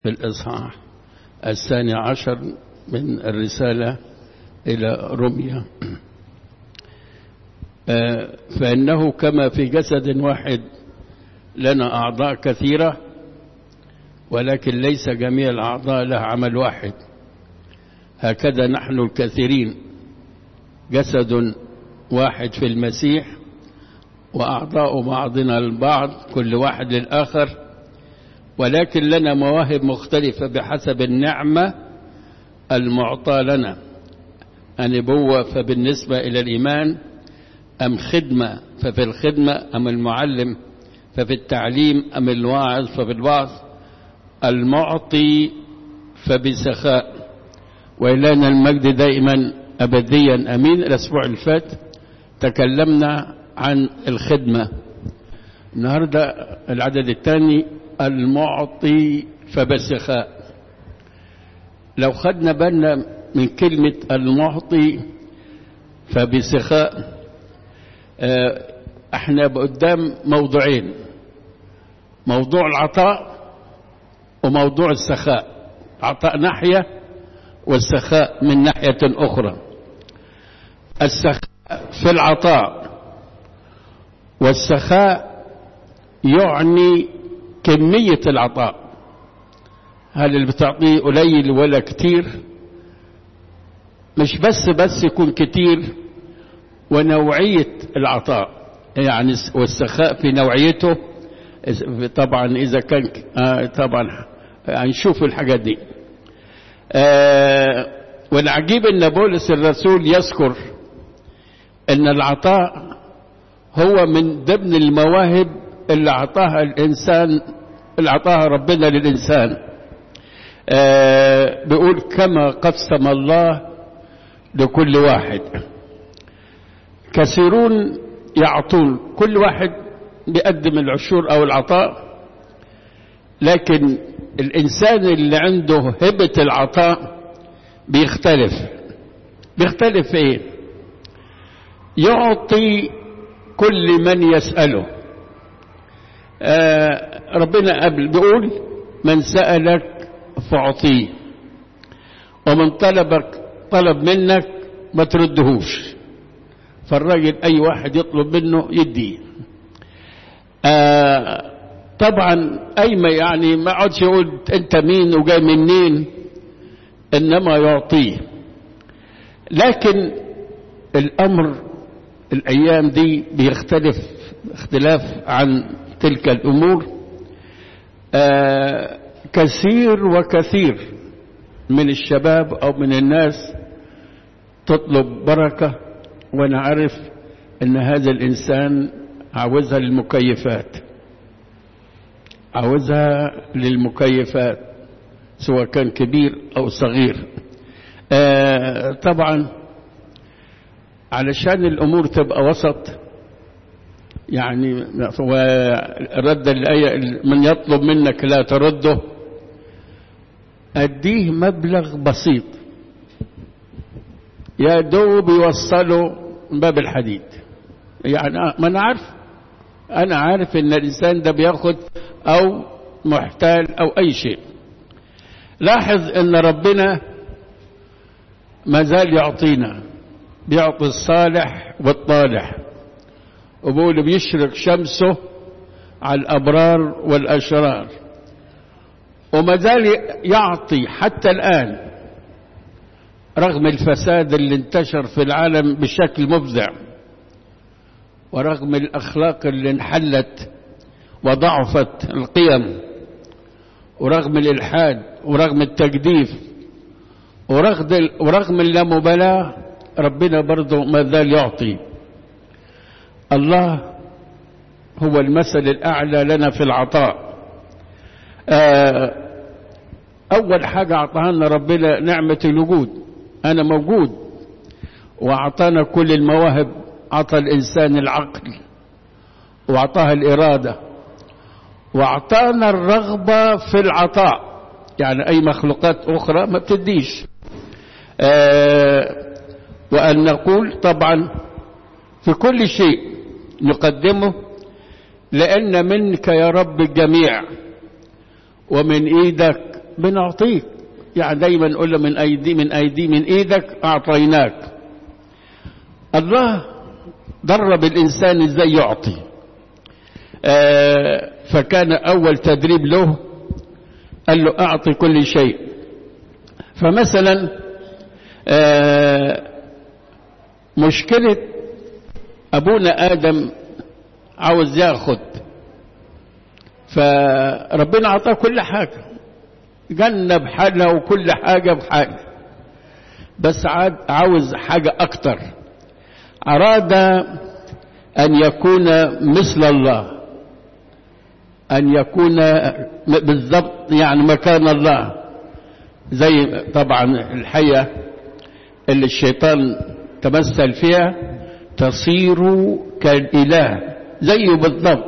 في الإصحاح الثاني عشر من الرسالة إلى روميا فإنه كما في جسد واحد لنا أعضاء كثيرة ولكن ليس جميع الأعضاء لها عمل واحد هكذا نحن الكثيرين جسد واحد في المسيح وأعضاء بعضنا البعض كل واحد للآخر ولكن لنا مواهب مختلفة بحسب النعمة المعطى لنا النبوة فبالنسبة إلى الإيمان أم خدمة ففي الخدمة أم المعلم ففي التعليم أم الواعظ ففي الوعظ المعطي فبسخاء وإلينا المجد دائما أبديا أمين الأسبوع الفات تكلمنا عن الخدمة النهاردة العدد الثاني المعطي فبسخاء لو خدنا بالنا من كلمة المعطي فبسخاء احنا قدام موضوعين موضوع العطاء وموضوع السخاء عطاء ناحية والسخاء من ناحية أخرى السخاء في العطاء والسخاء يعني كمية العطاء هل اللي بتعطيه قليل ولا كتير مش بس بس يكون كتير ونوعية العطاء يعني والسخاء في نوعيته طبعا إذا كان آه طبعا هنشوف الحاجات دي آه والعجيب أن بولس الرسول يذكر أن العطاء هو من ضمن المواهب اللي أعطاها الإنسان اللي أعطاها ربنا للإنسان آه بيقول كما قسم الله لكل واحد كثيرون يعطون كل واحد بيقدم العشور أو العطاء لكن الإنسان اللي عنده هبة العطاء بيختلف بيختلف في إيه يعطي كل من يسأله آه ربنا قبل بيقول من سألك فاعطيه ومن طلبك طلب منك ما تردهوش فالراجل أي واحد يطلب منه يديه آه طبعا أي ما يعني ما عادش يقول أنت مين وجاي منين إنما يعطيه لكن الأمر الأيام دي بيختلف اختلاف عن تلك الأمور آه كثير وكثير من الشباب أو من الناس تطلب بركة وأنا عارف أن هذا الإنسان عاوزها للمكيفات عاوزها للمكيفات سواء كان كبير أو صغير آه طبعا علشان الأمور تبقى وسط يعني ورد الآية من يطلب منك لا ترده أديه مبلغ بسيط يا دوب يوصله باب الحديد يعني ما أنا عارف أنا عارف إن الإنسان ده بياخد أو محتال أو أي شيء لاحظ إن ربنا ما زال يعطينا بيعطي الصالح والطالح وبقول بيشرق شمسه على الأبرار والأشرار وما زال يعطي حتى الآن رغم الفساد اللي انتشر في العالم بشكل مفزع ورغم الأخلاق اللي انحلت وضعفت القيم ورغم الإلحاد ورغم التجديف ورغم, ورغم اللامبالاة ربنا برضه ما زال يعطي الله هو المثل الأعلى لنا في العطاء أول حاجة أعطانا ربنا نعمة الوجود أنا موجود وأعطانا كل المواهب أعطى الإنسان العقل وأعطاها الإرادة وأعطانا الرغبة في العطاء يعني أي مخلوقات أخرى ما بتديش آه وأن نقول طبعا في كل شيء نقدمه لأن منك يا رب الجميع ومن إيدك بنعطيك يعني دايما نقول له من ايدي من ايدي من ايدك اعطيناك الله درب الانسان ازاي يعطي آه فكان اول تدريب له قال له اعطي كل شيء فمثلا آه مشكلة ابونا ادم عاوز ياخد فربنا اعطاه كل حاجة جنة بحالها وكل حاجة بحالها بس عاد عاوز حاجة اكتر اراد ان يكون مثل الله ان يكون بالضبط يعني مكان الله زي طبعا الحية اللي الشيطان تمثل فيها تصير كالإله زيه بالضبط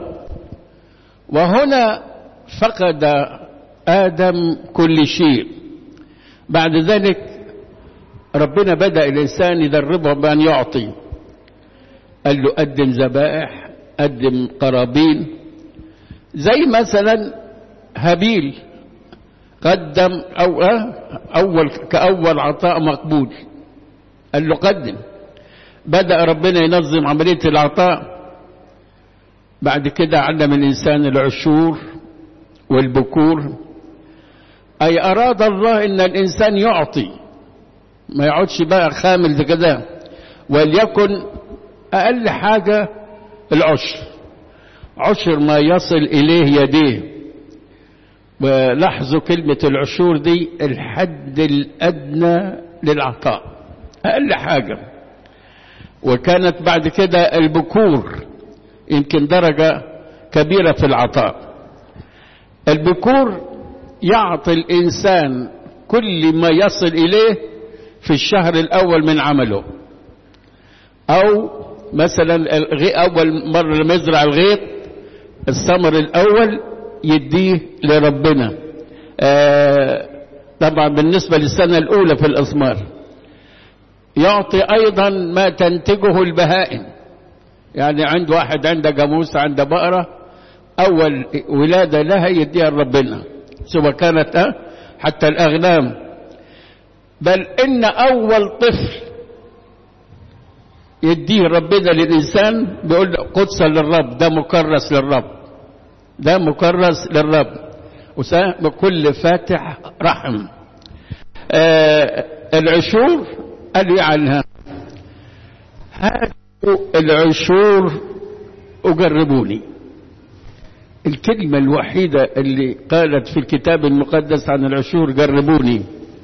وهنا فقد آدم كل شيء بعد ذلك ربنا بدأ الإنسان يدربه بأن يعطي قال له قدم ذبائح قدم قرابين زي مثلا هابيل قدم أو أول كأول عطاء مقبول قال له قدم بدأ ربنا ينظم عملية العطاء بعد كده علم الإنسان العشور والبكور أي أراد الله إن الإنسان يعطي ما يقعدش بقى خامل كده وليكن أقل حاجة العشر عشر ما يصل إليه يديه ولاحظوا كلمة العشور دي الحد الأدنى للعطاء أقل حاجة وكانت بعد كده البكور يمكن درجة كبيرة في العطاء البكور يعطي الإنسان كل ما يصل إليه في الشهر الأول من عمله أو مثلا أول مرة لما يزرع الغيط الثمر الأول يديه لربنا آه طبعا بالنسبة للسنة الأولى في الأثمار يعطي أيضا ما تنتجه البهائم يعني عند واحد عنده جاموس عنده بقرة أول ولادة لها يديها لربنا سواء كانت حتى الأغنام بل إن أول طفل يديه ربنا للإنسان بيقول له قدسا للرب ده مكرس للرب ده مكرس للرب بكل فاتح رحم آه العشور قال عنها هاتوا العشور وجربوني الكلمة الوحيدة اللي قالت في الكتاب المقدس عن العشور جربوني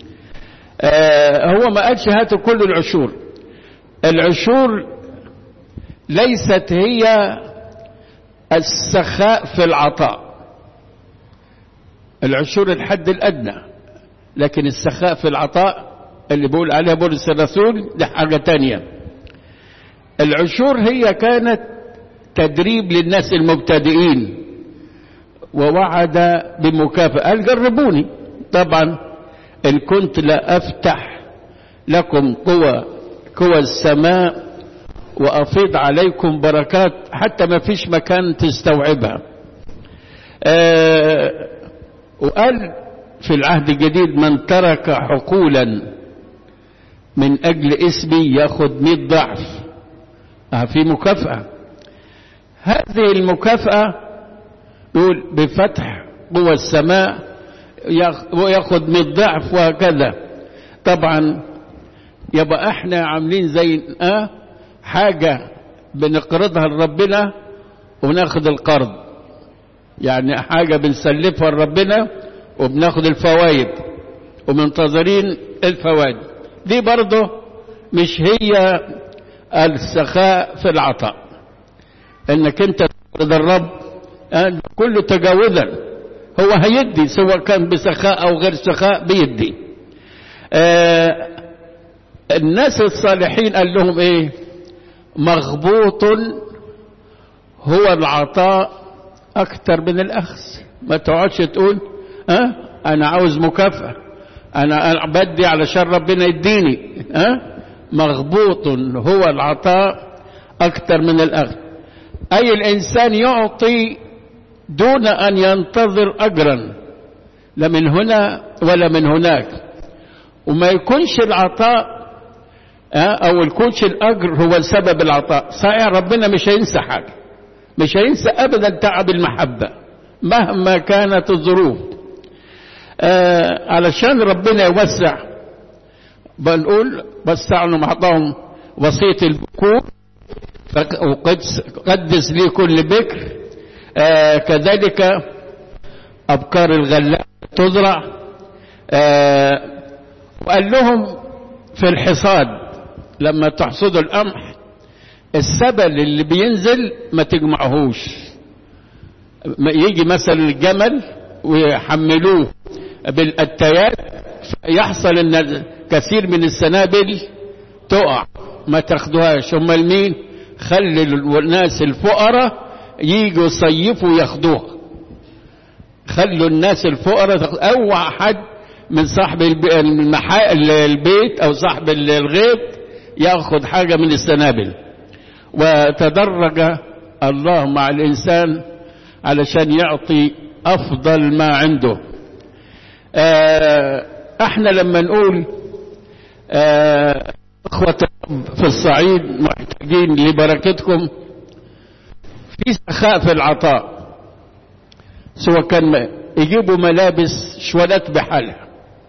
آه هو ما قالش هاتوا كل العشور العشور ليست هي السخاء في العطاء العشور الحد الأدنى لكن السخاء في العطاء اللي بيقول عليها بولس الرسول دي حاجة تانية العشور هي كانت تدريب للناس المبتدئين ووعد بمكافأة قال جربوني طبعا إن كنت لا أفتح لكم قوى قوى السماء وأفيض عليكم بركات حتى ما فيش مكان تستوعبها آه وقال في العهد الجديد من ترك حقولا من أجل اسمي ياخد مئة ضعف آه في مكافأة هذه المكافأة يقول بفتح قوى السماء وياخد مئة ضعف وهكذا طبعا يبقى احنا عاملين زي اه حاجة بنقرضها لربنا وناخد القرض يعني حاجة بنسلفها لربنا وبناخد الفوائد ومنتظرين الفوائد دي برضه مش هي السخاء في العطاء انك انت تقرض الرب آه كله تجاوزا هو هيدي سواء كان بسخاء او غير سخاء بيدي آه الناس الصالحين قال لهم ايه مغبوط هو العطاء اكتر من الاخذ ما تقعدش تقول ها أه؟ انا عاوز مكافأة انا بدي علشان ربنا يديني ها أه؟ مغبوط هو العطاء اكتر من الاخذ اي الانسان يعطي دون ان ينتظر اجرا لمن هنا ولا من هناك وما يكونش العطاء او يكونش الاجر هو سبب العطاء صحيح ربنا مش هينسى حاجه مش هينسى ابدا تعب المحبه مهما كانت الظروف آه علشان ربنا يوسع بنقول وسع لهم اعطاهم وصيه البكور وقدس لي كل بكر آه كذلك ابكار الغلاء تزرع آه وقال لهم في الحصاد لما تحصدوا القمح السبل اللي بينزل ما تجمعهوش يجي مثلا الجمل ويحملوه بالأتيات يحصل ان كثير من السنابل تقع ما تاخدوهاش هم مين خلي الناس الفقراء يجوا يصيفوا ياخدوها خلوا الناس الفقراء اوعى حد من صاحب البيت او صاحب الغيط ياخذ حاجه من السنابل وتدرج الله مع الانسان علشان يعطي افضل ما عنده احنا لما نقول اخوة في الصعيد محتاجين لبركتكم في سخاء في العطاء سواء كان يجيبوا ملابس شوالات بحالها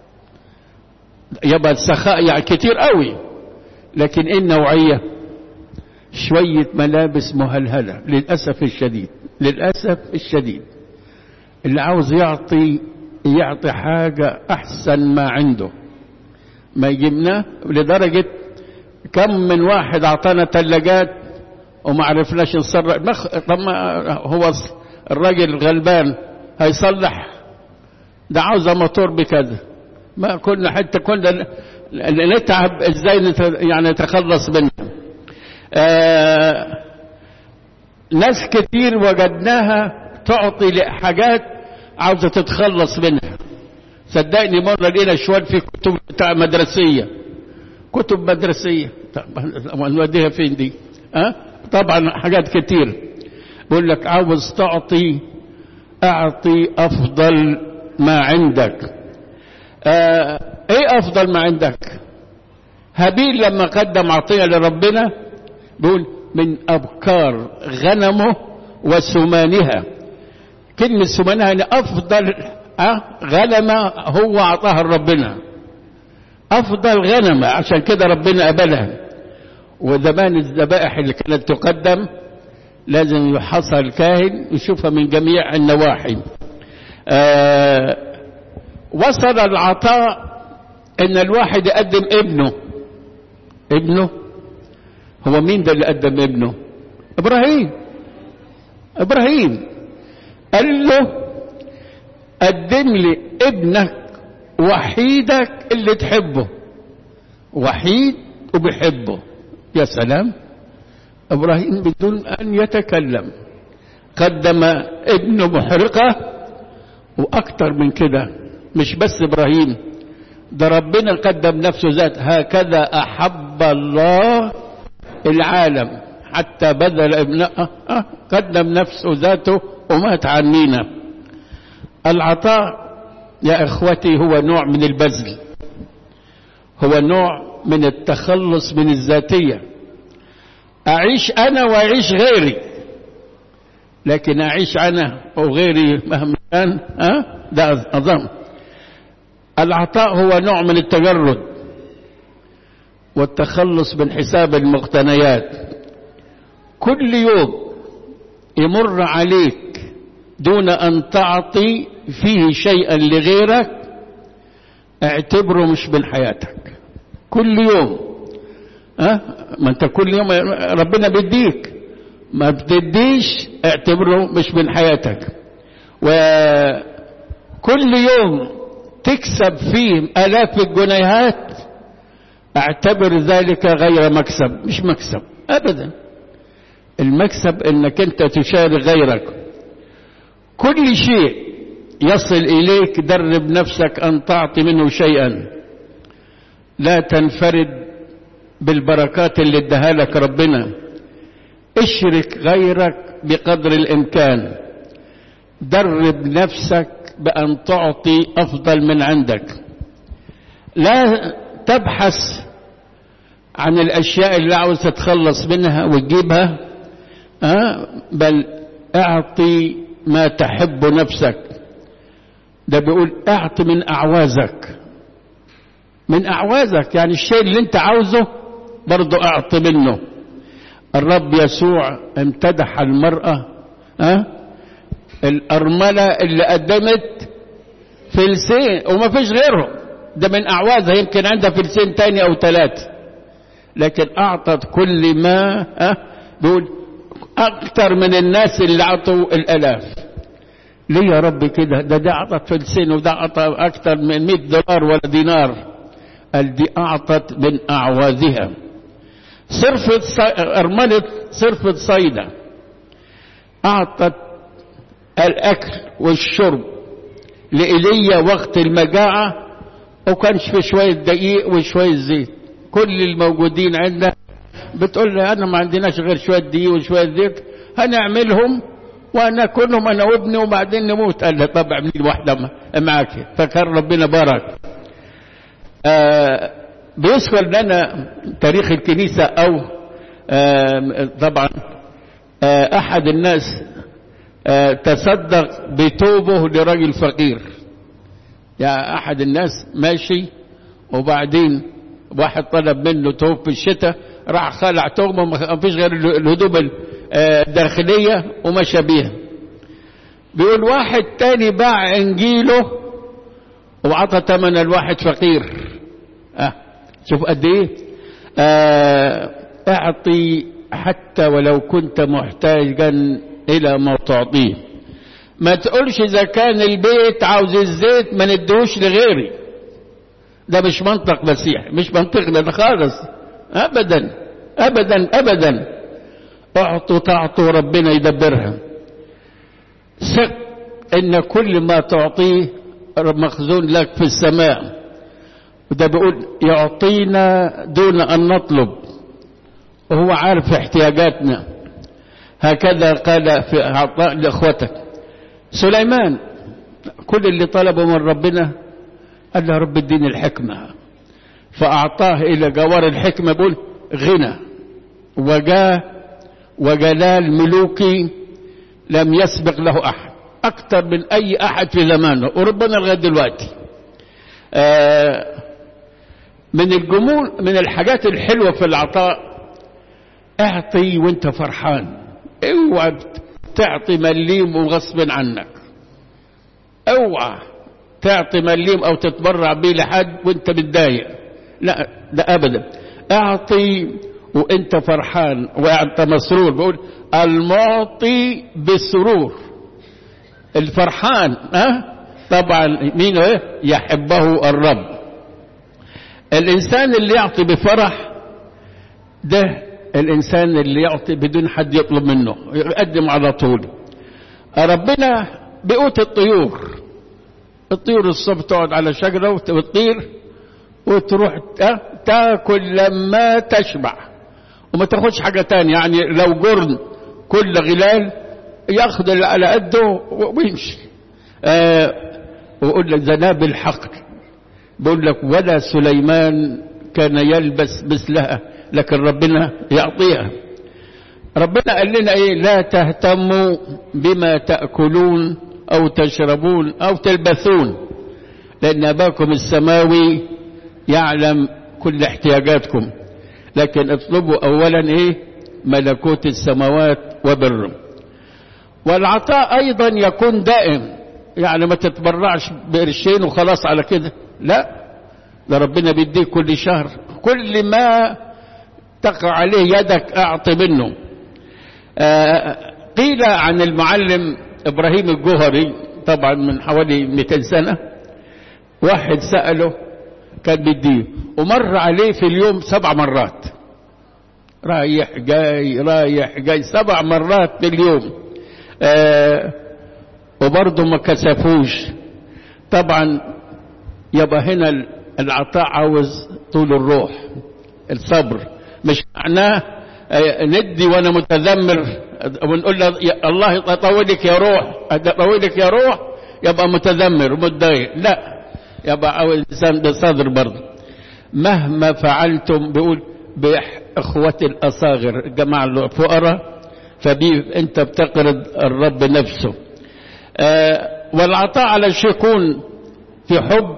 يبقى السخاء يعني كتير قوي لكن ايه النوعيه شويه ملابس مهلهله للاسف الشديد للاسف الشديد اللي عاوز يعطي يعطي حاجه احسن ما عنده ما يجيبنا لدرجه كم من واحد اعطانا ثلاجات وما عرفناش نصرف طب ما هو الراجل غلبان هيصلح ده عاوزه موتور بكذا ما كنا حتى كنا نتعب ازاي يعني نتخلص منه آه ناس كتير وجدناها تعطي لحاجات عاوزه تتخلص منها صدقني مره لقينا شوال في كتب بتاع مدرسيه كتب مدرسيه نوديها فين دي أه؟ طبعا حاجات كتير بقول لك عاوز تعطي اعطي افضل ما عندك آه ايه افضل ما عندك هابيل لما قدم عطيه لربنا بيقول من ابكار غنمه وسمانها كلمه سمانها يعني افضل أه غنمه هو اعطاها لربنا افضل غنمه عشان كده ربنا قبلها وزمان الذبائح اللي كانت تقدم لازم يحصل الكاهن يشوفها من جميع النواحي آه وصل العطاء ان الواحد يقدم ابنه ابنه هو مين ده اللي قدم ابنه ابراهيم ابراهيم قال له قدم لي ابنك وحيدك اللي تحبه وحيد وبيحبه يا سلام ابراهيم بدون ان يتكلم قدم ابنه محرقه واكتر من كده مش بس ابراهيم ده ربنا قدم نفسه ذات هكذا احب الله العالم حتى بذل ابنه أه قدم نفسه ذاته ومات عنينا العطاء يا اخوتي هو نوع من البذل هو نوع من التخلص من الذاتيه اعيش انا واعيش غيري لكن اعيش انا وغيري مهما كان ها ده اظن العطاء هو نوع من التجرد والتخلص من حساب المقتنيات كل يوم يمر عليك دون ان تعطي فيه شيئا لغيرك اعتبره مش من حياتك كل يوم ها ما انت كل يوم ربنا بيديك ما بتديش اعتبره مش من حياتك وكل يوم تكسب فيه الاف الجنيهات اعتبر ذلك غير مكسب مش مكسب ابدا المكسب انك انت تشارك غيرك كل شيء يصل اليك درب نفسك ان تعطي منه شيئا لا تنفرد بالبركات اللي اداها لك ربنا اشرك غيرك بقدر الامكان درب نفسك بأن تعطي أفضل من عندك لا تبحث عن الأشياء اللي عاوز تتخلص منها وتجيبها أه؟ بل اعطي ما تحب نفسك ده بيقول اعط من أعوازك من أعوازك يعني الشيء اللي انت عاوزه برضه اعط منه الرب يسوع امتدح المرأة أه؟ الأرملة اللي قدمت فلسين وما فيش غيره ده من أعوازها يمكن عندها فلسين تاني أو ثلاثة لكن أعطت كل ما أه؟ بيقول أكثر من الناس اللي عطوا الألاف ليه يا رب كده ده ده أعطت فلسين وده أعطى أكثر من 100 دولار ولا دينار قال دي أعطت من أعوازها صرفة صي... أرملة صرفة صيدة أعطت الأكل والشرب لإيليا وقت المجاعة وكانش في شوية دقيق وشوية زيت كل الموجودين عندنا بتقول لي أنا ما عندناش غير شوية دقيق وشوية زيت هنعملهم وناكلهم أنا وابني وبعدين نموت قال لي طب اعملي لي واحدة معاك فكان ربنا بارك آه بيذكر لنا تاريخ الكنيسة أو آه طبعا آه أحد الناس تصدق بتوبه لرجل فقير يا أحد الناس ماشي وبعدين واحد طلب منه توب في الشتاء راح خلع توبه ما فيش غير الهدوم الداخلية ومشى بيها بيقول واحد تاني باع انجيله وعطى ثمن الواحد فقير اه شوف قد ايه آه اعطي حتى ولو كنت محتاجا الى ما تعطيه ما تقولش اذا كان البيت عاوز الزيت ما ندهوش لغيري ده مش منطق مسيح مش منطقنا ده خالص ابدا ابدا ابدا اعطوا تعطوا ربنا يدبرها ثق ان كل ما تعطيه مخزون لك في السماء وده بيقول يعطينا دون ان نطلب وهو عارف احتياجاتنا هكذا قال في عطاء لاخوتك سليمان كل اللي طلبه من ربنا قال له رب اديني الحكمه فاعطاه الى جوار الحكمه بيقول غنى وجاه وجلال ملوكي لم يسبق له احد اكثر من اي احد في زمانه وربنا لغايه دلوقتي آه من الجمول من الحاجات الحلوه في العطاء اعطي وانت فرحان اوعى تعطي مليم وغصب عنك اوعى تعطي مليم او تتبرع بيه لحد وانت متضايق لا ده ابدا اعطي وانت فرحان وانت مسرور بقول المعطي بسرور الفرحان ها طبعا مين ايه يحبه الرب الانسان اللي يعطي بفرح ده الانسان اللي يعطي بدون حد يطلب منه يقدم على طول ربنا بقوت الطيور الطيور الصبح تقعد على شجرة وتطير وتروح تاكل لما تشبع وما تاخدش حاجة تانية يعني لو جرن كل غلال ياخد اللي على قده ويمشي آه ويقول لك ذناب الحقل بيقول لك ولا سليمان كان يلبس مثلها لكن ربنا يعطيها ربنا قال لنا ايه لا تهتموا بما تأكلون او تشربون او تلبثون لان اباكم السماوي يعلم كل احتياجاتكم لكن اطلبوا اولا ايه ملكوت السماوات وبره والعطاء ايضا يكون دائم يعني ما تتبرعش بقرشين وخلاص على كده لا ده ربنا بيديك كل شهر كل ما تقع عليه يدك اعط منه آه قيل عن المعلم ابراهيم الجوهري طبعا من حوالي 200 سنة واحد سأله كان بيديه ومر عليه في اليوم سبع مرات رايح جاي رايح جاي سبع مرات في اليوم آه وبرضه ما كسفوش طبعا يبقى هنا العطاء عاوز طول الروح الصبر مش معناه ندي وانا متذمر ونقول له الله يطولك يا روح يطولك يا روح يبقى متذمر ومتضايق لا يبقى أو الإنسان بصدر برضه مهما فعلتم بيقول بإخوة الأصاغر الجماعة الفقراء فبي أنت بتقرض الرب نفسه آه والعطاء على شيء يكون في حب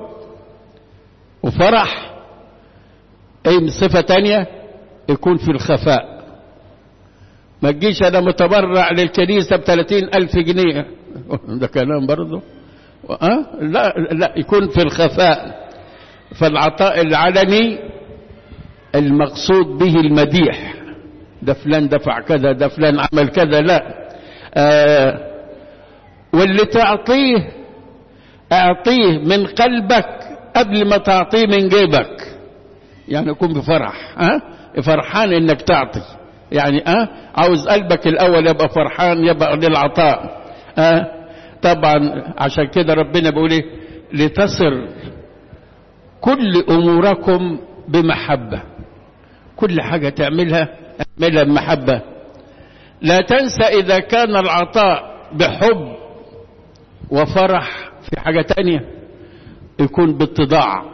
وفرح أي صفة تانية يكون في الخفاء ما تجيش أنا متبرع للكنيسة بثلاثين ألف جنيه ده كلام برضه أه؟ لا لا يكون في الخفاء فالعطاء العلني المقصود به المديح ده فلان دفع كذا ده فلان عمل كذا لا آه واللي تعطيه اعطيه من قلبك قبل ما تعطيه من جيبك يعني يكون بفرح ها أه؟ فرحان انك تعطي يعني اه عاوز قلبك الاول يبقى فرحان يبقى للعطاء اه طبعا عشان كده ربنا بيقول ايه لتصر كل اموركم بمحبه كل حاجه تعملها اعملها بمحبه لا تنسى اذا كان العطاء بحب وفرح في حاجه تانيه يكون باتضاع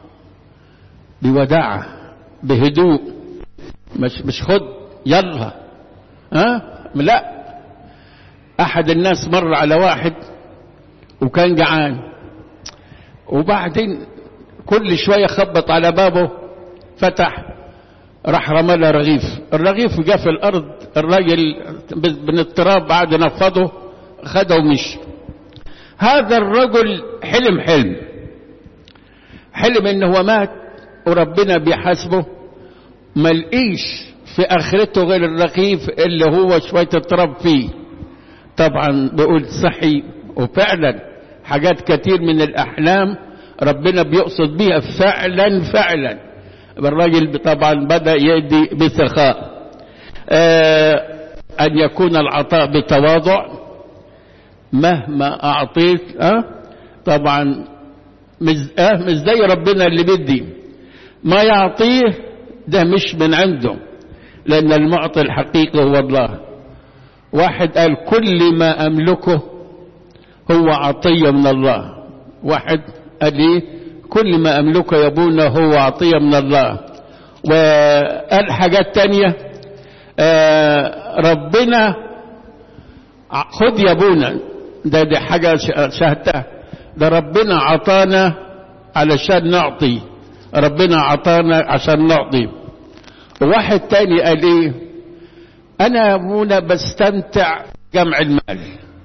بوداعه بهدوء مش مش خد يلا ها أه؟ لا احد الناس مر على واحد وكان جعان وبعدين كل شوية خبط على بابه فتح راح رمى له رغيف الرغيف جاء في الارض الراجل من التراب بعد نفضه خده ومشي هذا الرجل حلم حلم حلم ان هو مات وربنا بيحاسبه ما لقيش في اخرته غير الرغيف اللي هو شويه التراب فيه طبعا بيقول صحي وفعلا حاجات كتير من الاحلام ربنا بيقصد بيها فعلا فعلا الراجل طبعا بدا يدي بسخاء آه ان يكون العطاء بتواضع مهما اعطيت أه؟ طبعا مش, أه مش زي ربنا اللي بدي ما يعطيه ده مش من عنده لأن المعطي الحقيقي هو الله واحد قال كل ما أملكه هو عطية من الله واحد قال لي كل ما أملكه يا ابونا هو عطية من الله وقال حاجات تانية آه ربنا خد يا ابونا ده دي حاجة شاهدتها ده ربنا عطانا علشان نعطي ربنا عطانا عشان نعطي واحد تاني قال ايه انا يا ابونا بستمتع جمع المال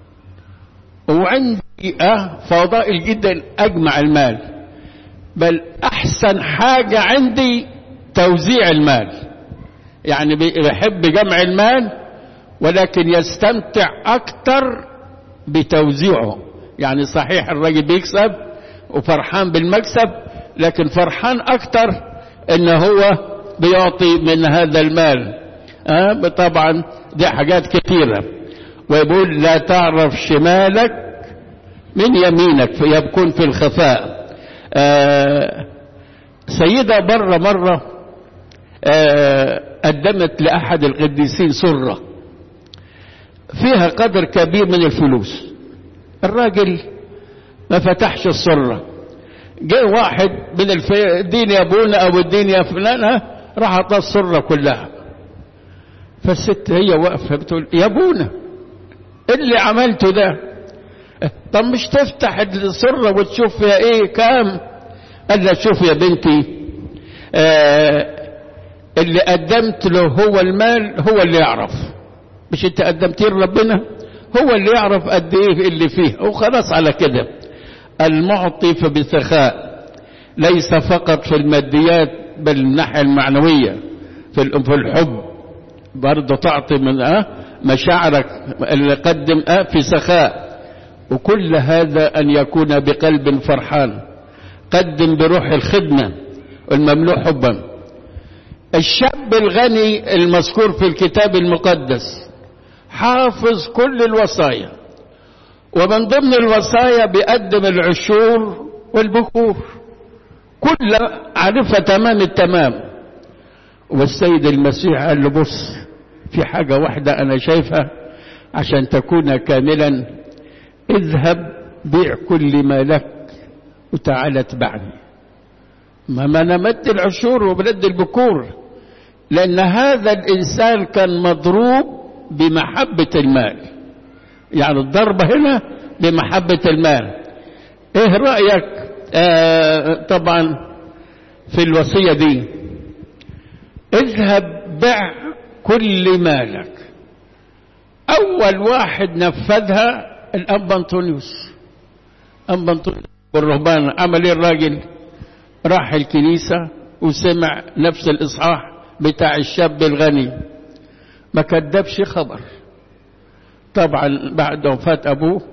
وعندي اه فضائل جدا اجمع المال بل احسن حاجة عندي توزيع المال يعني بحب جمع المال ولكن يستمتع اكتر بتوزيعه يعني صحيح الراجل بيكسب وفرحان بالمكسب لكن فرحان اكتر ان هو بيعطي من هذا المال أه طبعا دي حاجات كثيرة ويقول لا تعرف شمالك من يمينك فيكون في الخفاء أه سيدة برة مرة أه قدمت لأحد القديسين سرة فيها قدر كبير من الفلوس الراجل ما فتحش السرة جاء واحد من الف... الدين يا ابونا او الدين يا فلانة راح اعطاه السرة كلها فالست هي واقفة بتقول يا ابونا اللي عملته ده طب مش تفتح السرة وتشوف فيها ايه كام قال لها شوف يا بنتي آه اللي قدمت له هو المال هو اللي يعرف مش انت قدمتيه لربنا هو اللي يعرف قد ايه اللي فيه وخلاص على كده المعطي فبسخاء ليس فقط في الماديات بل الناحية المعنوية في الحب برضه تعطي من أه مشاعرك اللي قدم أه في سخاء وكل هذا أن يكون بقلب فرحان قدم بروح الخدمة المملوء حبا الشاب الغني المذكور في الكتاب المقدس حافظ كل الوصايا ومن ضمن الوصايا بيقدم العشور والبكور كل عارفها تمام التمام والسيد المسيح قال له بص في حاجة واحدة أنا شايفها عشان تكون كاملا اذهب بيع كل ما لك وتعالى اتبعني ما ما انا مد العشور وبرد البكور لان هذا الانسان كان مضروب بمحبة المال يعني الضربة هنا بمحبة المال ايه رأيك آه طبعا في الوصية دي اذهب بع كل مالك اول واحد نفذها الاب انطونيوس اب انطونيوس والرهبان عمل ايه الراجل راح الكنيسة وسمع نفس الاصحاح بتاع الشاب الغني ما كدبش خبر طبعا بعد وفاة ابوه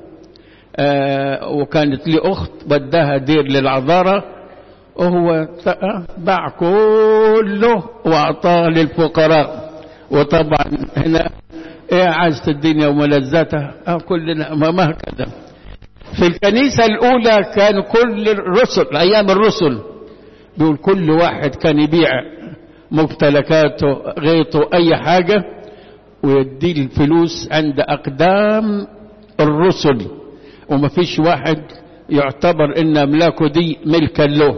آه وكانت لي اخت وداها دير للعذارة وهو باع كله واعطاه للفقراء وطبعا هنا ايه عزت الدنيا وملذتها اه كلنا ما هكذا في الكنيسة الأولى كان كل الرسل أيام الرسل بيقول كل واحد كان يبيع ممتلكاته غيطه أي حاجة ويدي الفلوس عند أقدام الرسل وما فيش واحد يعتبر إن أملاكه دي ملكا له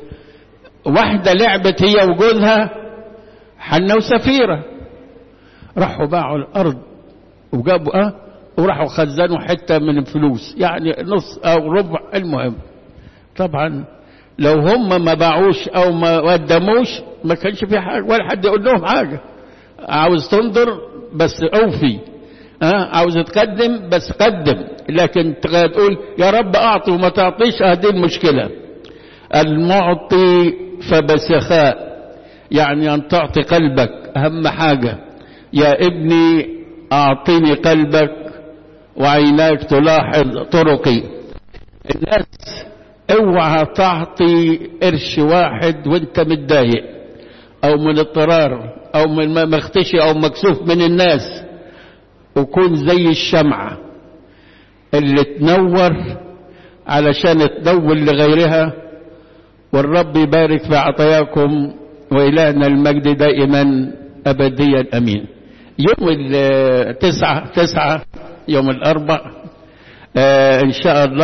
واحدة لعبت هي وجوزها حنة وسفيرة راحوا باعوا الأرض وجابوا أه وراحوا خزنوا حتة من الفلوس يعني نص أو ربع المهم طبعا لو هم ما باعوش أو ما قدموش ما كانش في حاجة ولا حد يقول لهم حاجة عاوز تنظر بس أوفي أه؟ عاوز تقدم بس قدم لكن تقول يا رب أعطي وما تعطيش هذه المشكلة المعطي فبسخاء يعني أن تعطي قلبك أهم حاجة يا ابني أعطني قلبك وعيناك تلاحظ طرقي الناس اوعى تعطي قرش واحد وانت متضايق او من اضطرار او من مختشي او مكسوف من الناس وكون زي الشمعة اللي تنور علشان تنور لغيرها والرب يبارك في عطاياكم وإلهنا المجد دائما أبديا أمين يوم التسعة تسعة يوم الأربع آه إن شاء الله